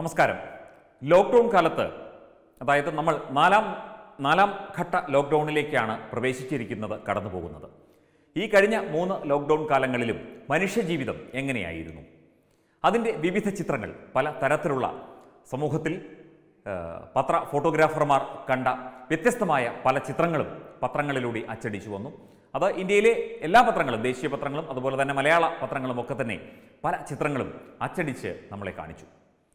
നമസ്കാരം ലോക്ക്ഡൗൺ കാലത്ത് അതായത് നമ്മൾ നാലാം നാലാം ഘട്ട ലോക്ക്ഡൗണിലേക്കാണ് പ്രവേശിച്ചിരിക്കുന്നത് കടന്നു പോകുന്നത് ഈ കഴിഞ്ഞ മൂന്ന് ലോക്ക്ഡൗൺ കാലങ്ങളിലും മനുഷ്യജീവിതം എങ്ങനെയായിരുന്നു അതിൻ്റെ വിവിധ ചിത്രങ്ങൾ പല തരത്തിലുള്ള സമൂഹത്തിൽ ആ, പത്ര ഫോട്ടോഗ്രാഫർമാർ കണ്ട വ്യത്യസ്തമായ പല ചിത്രങ്ങളും പത്രങ്ങളിലൂടെ അച്ചടിച്ചു വന്നു അത് ഇന്ത്യയിലെ എല്ലാ പത്രങ്ങളും ദേശീയ പത്രങ്ങളും അതുപോലെ തന്നെ മലയാള പത്രങ്ങളും ഒക്കെ തന്നെ പല ചിത്രങ്ങളും അച്ചടിച്ച് നമ്മളെ കാണിച്ചു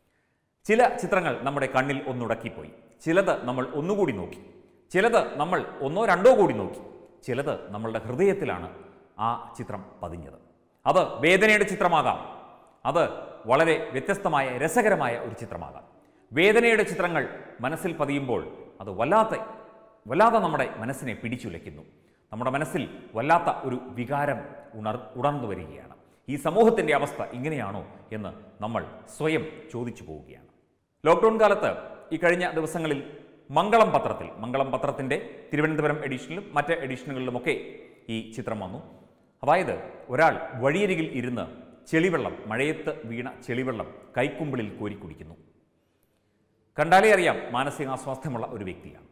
ചില ചിത്രങ്ങൾ നമ്മുടെ കണ്ണിൽ ഒന്നുടക്കിപ്പോയി ചിലത് നമ്മൾ ഒന്നുകൂടി നോക്കി ചിലത് നമ്മൾ ഒന്നോ രണ്ടോ കൂടി നോക്കി ചിലത് നമ്മളുടെ ഹൃദയത്തിലാണ് ആ ചിത്രം പതിഞ്ഞത് അത് വേദനയുടെ ചിത്രമാകാം അത് വളരെ വ്യത്യസ്തമായ രസകരമായ ഒരു ചിത്രമാകാം വേദനയുടെ ചിത്രങ്ങൾ മനസ്സിൽ പതിയുമ്പോൾ അത് വല്ലാത്ത വല്ലാതെ നമ്മുടെ മനസ്സിനെ പിടിച്ചുലയ്ക്കുന്നു നമ്മുടെ മനസ്സിൽ വല്ലാത്ത ഒരു വികാരം ഉണർ ഉണർന്നു വരികയാണ് ഈ സമൂഹത്തിൻ്റെ അവസ്ഥ ഇങ്ങനെയാണോ എന്ന് നമ്മൾ സ്വയം ചോദിച്ചു പോവുകയാണ് ലോക്ക്ഡൗൺ കാലത്ത് ഈ കഴിഞ്ഞ ദിവസങ്ങളിൽ മംഗളം പത്രത്തിൽ മംഗളം പത്രത്തിൻ്റെ തിരുവനന്തപുരം എഡിഷനിലും മറ്റ് എഡിഷനുകളിലുമൊക്കെ ഈ ചിത്രം വന്നു അതായത് ഒരാൾ വഴിയരികിൽ ഇരുന്ന് ചെളിവെള്ളം മഴയത്ത് വീണ ചെളിവെള്ളം കൈക്കുമ്പിളിൽ കോരി കുടിക്കുന്നു കണ്ടാലേ അറിയാം മാനസികാസ്വാസ്ഥ്യമുള്ള ഒരു വ്യക്തിയാണ്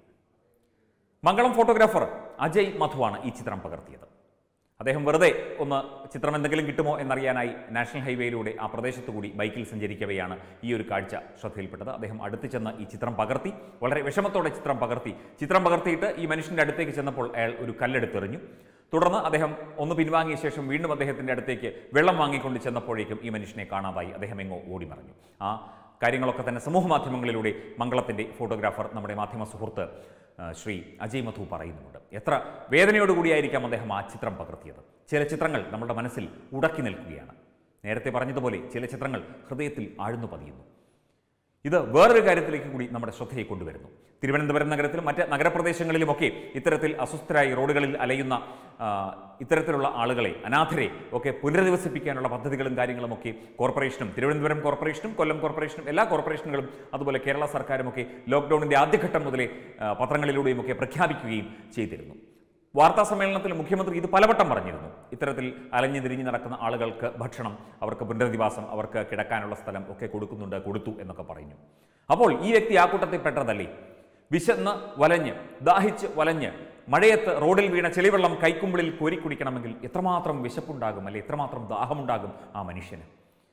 മംഗളം ഫോട്ടോഗ്രാഫർ അജയ് മധുവാണ് ഈ ചിത്രം പകർത്തിയത് അദ്ദേഹം വെറുതെ ഒന്ന് ചിത്രം എന്തെങ്കിലും കിട്ടുമോ എന്നറിയാനായി നാഷണൽ ഹൈവേയിലൂടെ ആ പ്രദേശത്തു കൂടി ബൈക്കിൽ സഞ്ചരിക്കവെയാണ് ഈ ഒരു കാഴ്ച ശ്രദ്ധയിൽപ്പെട്ടത് അദ്ദേഹം അടുത്ത് ചെന്ന് ഈ ചിത്രം പകർത്തി വളരെ വിഷമത്തോടെ ചിത്രം പകർത്തി ചിത്രം പകർത്തിയിട്ട് ഈ മനുഷ്യൻ്റെ അടുത്തേക്ക് ചെന്നപ്പോൾ അയാൾ ഒരു കല്ലെടുത്തെറിഞ്ഞു തുടർന്ന് അദ്ദേഹം ഒന്ന് പിൻവാങ്ങിയ ശേഷം വീണ്ടും അദ്ദേഹത്തിൻ്റെ അടുത്തേക്ക് വെള്ളം വാങ്ങിക്കൊണ്ട് ചെന്നപ്പോഴേക്കും ഈ മനുഷ്യനെ കാണാതായി അദ്ദേഹം എങ്ങോ ഓടിമറഞ്ഞു ആ കാര്യങ്ങളൊക്കെ തന്നെ സമൂഹ മാധ്യമങ്ങളിലൂടെ മംഗളത്തിൻ്റെ ഫോട്ടോഗ്രാഫർ നമ്മുടെ മാധ്യമ സുഹൃത്ത് ആ, ശ്രീ അജയ് മധു പറയുന്നുമുണ്ട് എത്ര വേദനയോടുകൂടിയായിരിക്കാം അദ്ദേഹം ആ ചിത്രം പകർത്തിയത് ചില ചിത്രങ്ങൾ നമ്മുടെ മനസ്സിൽ ഉടക്കി നിൽക്കുകയാണ് നേരത്തെ പറഞ്ഞതുപോലെ ചില ചിത്രങ്ങൾ ഹൃദയത്തിൽ ആഴ്ന്നു പതിയുന്നു ഇത് വേറൊരു കാര്യത്തിലേക്ക് കൂടി നമ്മുടെ ശ്രദ്ധയെ കൊണ്ടുവരുന്നു തിരുവനന്തപുരം നഗരത്തിലും മറ്റ് നഗരപ്രദേശങ്ങളിലുമൊക്കെ ഇത്തരത്തിൽ അസ്വസ്ഥരായി റോഡുകളിൽ അലയുന്ന ആ, ഇത്തരത്തിലുള്ള ആളുകളെ അനാഥരെ ഒക്കെ പുനരധിവസിപ്പിക്കാനുള്ള പദ്ധതികളും കാര്യങ്ങളും ഒക്കെ കോർപ്പറേഷനും തിരുവനന്തപുരം കോർപ്പറേഷനും കൊല്ലം കോർപ്പറേഷനും എല്ലാ കോർപ്പറേഷനുകളും അതുപോലെ കേരള സർക്കാരുമൊക്കെ ലോക്ക്ഡൌണിൻ്റെ ആദ്യഘട്ടം മുതലേ ആ, പത്രങ്ങളിലൂടെയും ഒക്കെ പ്രഖ്യാപിക്കുകയും ചെയ്തിരുന്നു വാർത്താ സമ്മേളനത്തിൽ മുഖ്യമന്ത്രി ഇത് പലവട്ടം പറഞ്ഞിരുന്നു ഇത്തരത്തിൽ അലഞ്ഞു തിരിഞ്ഞു നടക്കുന്ന ആളുകൾക്ക് ഭക്ഷണം അവർക്ക് പുനരധിവാസം അവർക്ക് കിടക്കാനുള്ള സ്ഥലം ഒക്കെ കൊടുക്കുന്നുണ്ട് കൊടുത്തു എന്നൊക്കെ പറഞ്ഞു അപ്പോൾ ഈ വ്യക്തി ആ കൂട്ടത്തിൽ പെട്ടതല്ലേ വിശന്ന് വലഞ്ഞ് ദാഹിച്ച് വലഞ്ഞ് മഴയത്ത് റോഡിൽ വീണ ചെളിവെള്ളം കൈക്കുമ്പിളിൽ കോരിക്കുടിക്കണമെങ്കിൽ എത്രമാത്രം വിശപ്പുണ്ടാകും അല്ലെ എത്രമാത്രം ദാഹമുണ്ടാകും ആ മനുഷ്യന്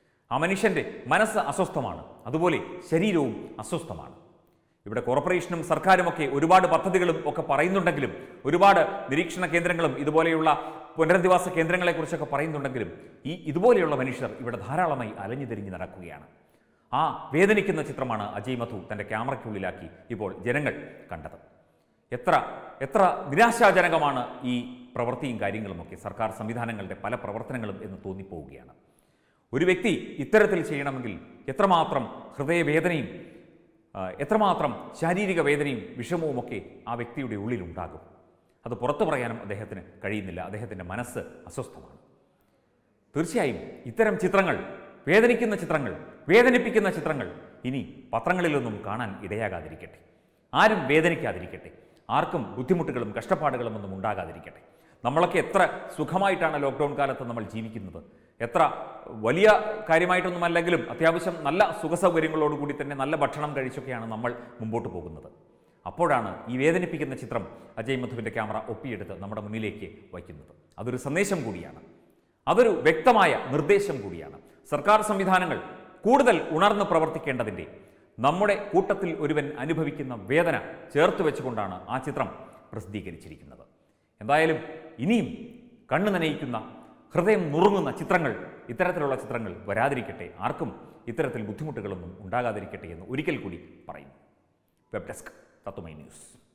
ആ മനുഷ്യൻ്റെ മനസ്സ് അസ്വസ്ഥമാണ് അതുപോലെ ശരീരവും അസ്വസ്ഥമാണ് ഇവിടെ കോർപ്പറേഷനും സർക്കാരുമൊക്കെ ഒരുപാട് പദ്ധതികളും ഒക്കെ പറയുന്നുണ്ടെങ്കിലും ഒരുപാട് നിരീക്ഷണ കേന്ദ്രങ്ങളും ഇതുപോലെയുള്ള പുനരധിവാസ കേന്ദ്രങ്ങളെക്കുറിച്ചൊക്കെ പറയുന്നുണ്ടെങ്കിലും ഈ ഇതുപോലെയുള്ള മനുഷ്യർ ഇവിടെ ധാരാളമായി അലഞ്ഞു തിരിഞ്ഞ് നടക്കുകയാണ് ആ വേദനിക്കുന്ന ചിത്രമാണ് അജയ് മധു തൻ്റെ ക്യാമറയ്ക്കുള്ളിലാക്കി ഇപ്പോൾ ജനങ്ങൾ കണ്ടത് എത്ര എത്ര നിരാശാജനകമാണ് ഈ പ്രവൃത്തിയും കാര്യങ്ങളുമൊക്കെ സർക്കാർ സംവിധാനങ്ങളുടെ പല പ്രവർത്തനങ്ങളും എന്ന് തോന്നിപ്പോവുകയാണ് ഒരു വ്യക്തി ഇത്തരത്തിൽ ചെയ്യണമെങ്കിൽ എത്രമാത്രം ഹൃദയവേദനയും ആ, എത്രമാത്രം ശാരീരിക വേദനയും വിഷമവും ഒക്കെ ആ വ്യക്തിയുടെ ഉള്ളിലുണ്ടാകും അത് പുറത്തു പറയാനും അദ്ദേഹത്തിന് കഴിയുന്നില്ല അദ്ദേഹത്തിൻ്റെ മനസ്സ് അസ്വസ്ഥമാണ് തീർച്ചയായും ഇത്തരം ചിത്രങ്ങൾ വേദനിക്കുന്ന ചിത്രങ്ങൾ വേദനിപ്പിക്കുന്ന ചിത്രങ്ങൾ ഇനി പത്രങ്ങളിലൊന്നും കാണാൻ ഇടയാകാതിരിക്കട്ടെ ആരും വേദനിക്കാതിരിക്കട്ടെ ആർക്കും ബുദ്ധിമുട്ടുകളും കഷ്ടപ്പാടുകളും ഒന്നും ഉണ്ടാകാതിരിക്കട്ടെ നമ്മളൊക്കെ എത്ര സുഖമായിട്ടാണ് ലോക്ക്ഡൗൺ കാലത്ത് നമ്മൾ ജീവിക്കുന്നത് എത്ര വലിയ കാര്യമായിട്ടൊന്നുമല്ലെങ്കിലും അത്യാവശ്യം നല്ല സുഖസൗകര്യങ്ങളോടുകൂടി തന്നെ നല്ല ഭക്ഷണം കഴിച്ചൊക്കെയാണ് നമ്മൾ മുമ്പോട്ട് പോകുന്നത് അപ്പോഴാണ് ഈ വേദനിപ്പിക്കുന്ന ചിത്രം അജയ് മധുവിൻ്റെ ക്യാമറ ഒപ്പിയെടുത്ത് നമ്മുടെ മുന്നിലേക്ക് വയ്ക്കുന്നത് അതൊരു സന്ദേശം കൂടിയാണ് അതൊരു വ്യക്തമായ നിർദ്ദേശം കൂടിയാണ് സർക്കാർ സംവിധാനങ്ങൾ കൂടുതൽ ഉണർന്ന് പ്രവർത്തിക്കേണ്ടതിൻ്റെ നമ്മുടെ കൂട്ടത്തിൽ ഒരുവൻ അനുഭവിക്കുന്ന വേദന ചേർത്ത് വെച്ചുകൊണ്ടാണ് ആ ചിത്രം പ്രസിദ്ധീകരിച്ചിരിക്കുന്നത് എന്തായാലും ഇനിയും കണ്ണു നനയിക്കുന്ന ഹൃദയം നുറുങ്ങുന്ന ചിത്രങ്ങൾ ഇത്തരത്തിലുള്ള ചിത്രങ്ങൾ വരാതിരിക്കട്ടെ ആർക്കും ഇത്തരത്തിൽ ബുദ്ധിമുട്ടുകളൊന്നും ഉണ്ടാകാതിരിക്കട്ടെ എന്ന് ഒരിക്കൽ കൂടി പറയുന്നു വെബ് ഡെസ്ക് തത്വമൈ ന്യൂസ്